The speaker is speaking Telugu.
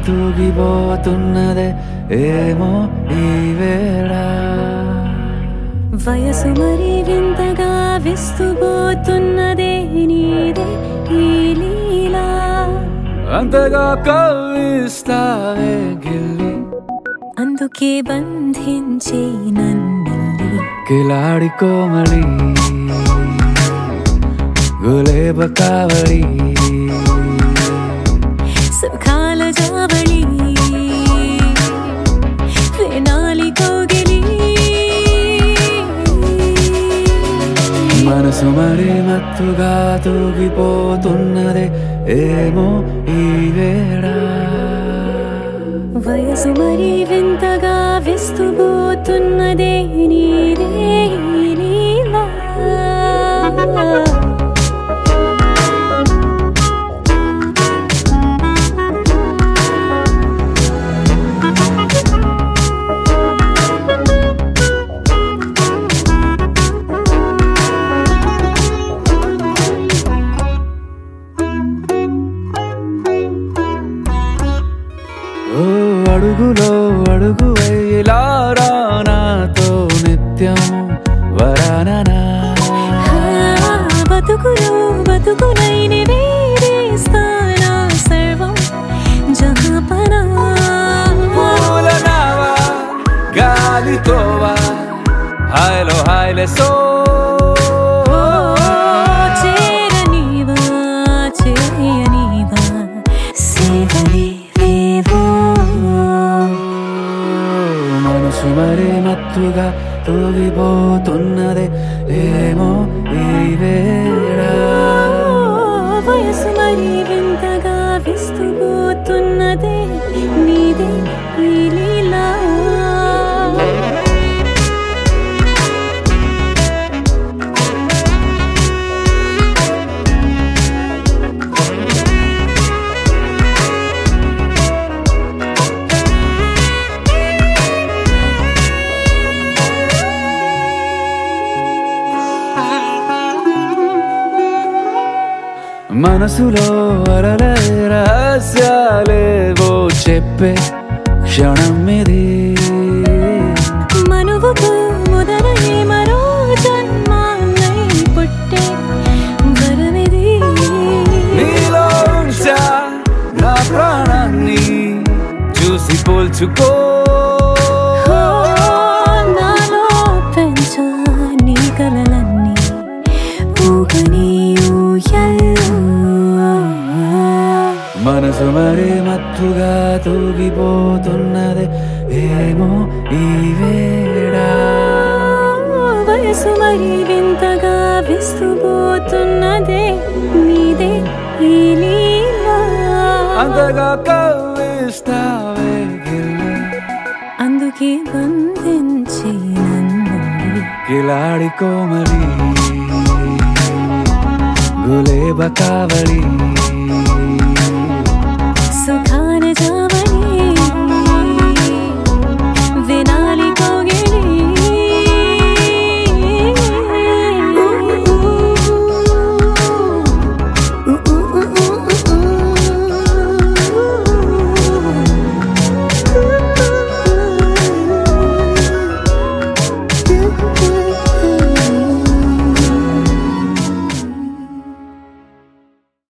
తూగిపోతున్నదే ఏమో ఈ వేళ వయసు మరి వింతగా విస్తుపోతున్నదే నీదే ఈ లీలా అంతగా కవ్విస్తావే గిల్లి అందుకే బంధించి నన్నిల్లి కిలాడి కోమళి గులేబ కావళి సుఖాల జావళి వేనాలి కోగిలి మనసు మరి మత్తుగా తూగిపోతున్నదే ఏమో ఈ వేళ వయసు మరి వింతగా విస్తుపోతున్నదే నీదే ఈ లీలా ఓ అడుగులో అడుగు వేయలా రా నాతో నిత్యం వరాననా ఆ, బతుకులో బతుకులైన వేరేస్తానా సర్వం జహాపనా పూల నావా గాలితోవా హాయ్లో హాయ్లే సో చేరనీవా చేయనీవా సేవలేవేవో మనసు మరి మత్తుగా తూగిపోతున్నదే ఏమో ఈ వేళ వయసు మరి వింతగా విస్తుపోతున్నదే నీదే ఈ లీలా మనసులో అలలే రహస్యాలేవో చెప్పే క్షణం ఇది మనువుకు మొదలై మరో జన్మాన్నై పుట్టే వరమిది నీలో ఉంచా నా ప్రాణాన్ని చూసి పోల్చుకో ఓ, నాలో పెంచా నీ కలలన్నీ ఊగని ఊయల్లో మనసు మరి మత్తుగా తూగిపోతున్నది ఏమో ఈ వేళ వయసు మరి వింతగా విస్తుపోతున్నదే నీదే ఈ లీలా అంతగా కవ్విస్తావే గిల్లి అందుకే బంధించి నన్ను కిలాడి కోమలి గులేబ కావళి సుఖా